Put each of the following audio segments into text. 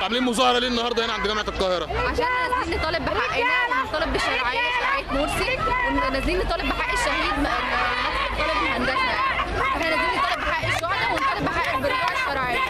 عاملين مظاهره ليه النهارده هنا عند جامعه القاهره عشان نازلين نطالب بحقنا ونطالب بشرعيه شرعيه مرسي ونازلين نطالب بحق الشهيد م- م- نطالب بهندسه يعني احنا نازلين نطالب بحق الشهداء ونطالب بحق بالرجوع الشرعيه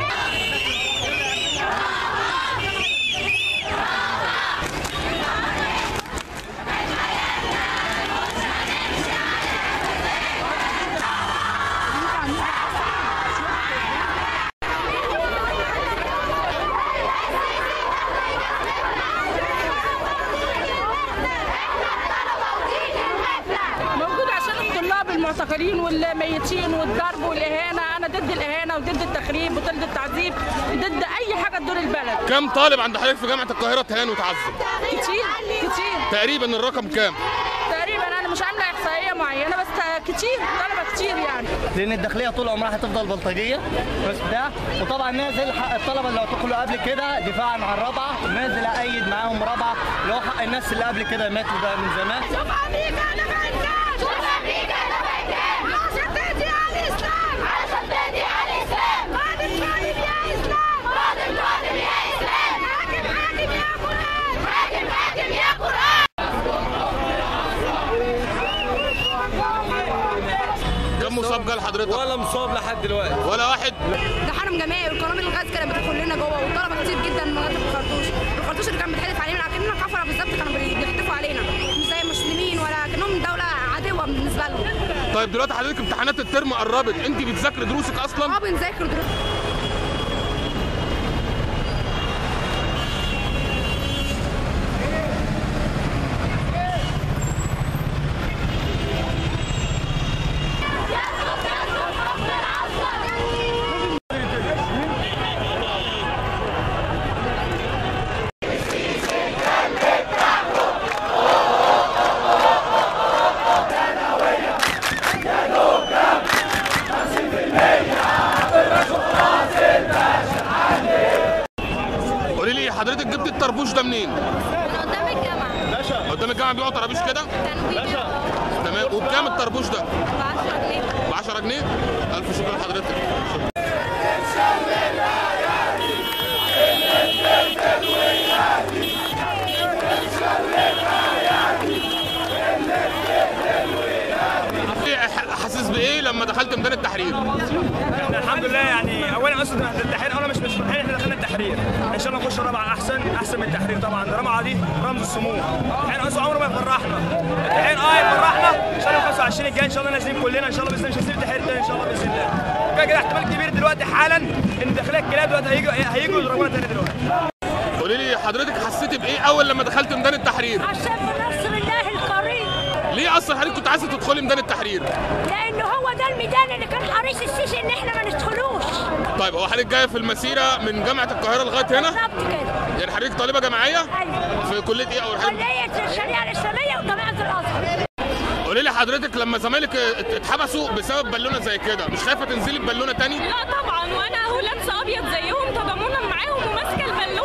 موجود عشان الطلاب المعتقلين والميتين والضرب والاهانه انا ضد الاهانه وضد التخريب وضد التعذيب ضد اي حاجه تدور البلد كم طالب عند حضرتك في جامعه القاهره اتهان وتعذب كتير كتير تقريبا الرقم كام تقريبا انا مش عامله احصائيه معينه بس كتير طلبه كتير يعني لان الداخليه طول عمرها هتفضل بلطجيه بس ده وطبعا نازل حق الطلبه اللي اعتقلوا قبل كده دفاعا عن رابعه نازل ايد معاهم رابعه اللي هو حق الناس اللي قبل كده ماتوا ده من زمان شوف امريكا انا بهناش شوف امريكا انا بهناش عشان تهدي على الاسلام عشان تهدي على الاسلام قادم قادم يا اسلام قادم قادم يا اسلام حاكم حاكم يا قران حاكم حاكم يا قران كم مصاب جه لحضرتك ولا مصاب لحد دلوقتي ولا واحد ده حرم جماعي والقنابل الغاز كانت بتدخل لنا جوه والطلبه كتير جدا من لغايه الخرطوش الخرطوش اللي كان بيتحدف علينا كاننا كفره بالظبط كانوا بيحدفوا علينا مش زي المسلمين ولا كانهم دوله عدوه بالنسبه لهم طيب دلوقتي حضرتك امتحانات الترم قربت انت بتذاكري دروسك اصلا اه بنذاكر دروس قولي لي حضرتك جبت الطربوش ده منين من قدام الجامعه قدام الجامعه بيقعوا طرابيش كده كانوا بيجوا تمام وبكام الطربوش ده ب 10 جنيه ب 10 جنيه الف شكر لحضرتك إيه ح- حاسس بايه لما دخلت ميدان التحرير احنا الحمد لله يعني اولا اصلا التحرير انا مش مش فرحين احنا دخلنا التحرير ان شاء الله نخش رابعه احسن احسن من التحرير طبعا رابعه دي رمز السمو التحرير اصلا عمره ما يفرحنا التحرير اه يفرحنا ان شاء الله 25 الجاي ان شاء الله نازلين كلنا ان شاء الله باذن الله مش هنسيب التحرير تاني ان شاء الله باذن الله كده كده احتمال كبير دلوقتي حالا ان داخليه الكلاب دلوقتي هيجوا هيجوا يضربونا تاني دلوقتي قولي لي حضرتك حسيتي بايه اول لما دخلت ميدان التحرير عشان بنصر الله الكريم ليه اصلا حضرتك كنت عايزه تدخلي ميدان التحرير لان هو ده الميدان اللي كان حريص السيسي ان احنا ما ندخلوش طيب هو حضرتك جايه في المسيره من جامعه القاهره لغايه هنا بالظبط كده يعني حضرتك طالبه جامعيه ايوه في كليه ايه او حضرتك كليه الشريعه الاسلاميه وجامعه الازهر قولي لي حضرتك لما زمايلك ات- اتحبسوا بسبب بالونه زي كده مش خايفه تنزلي ببالونه تاني لا طبعا وانا هو لابسه ابيض زيهم تضامنا معاهم وماسكه البالونه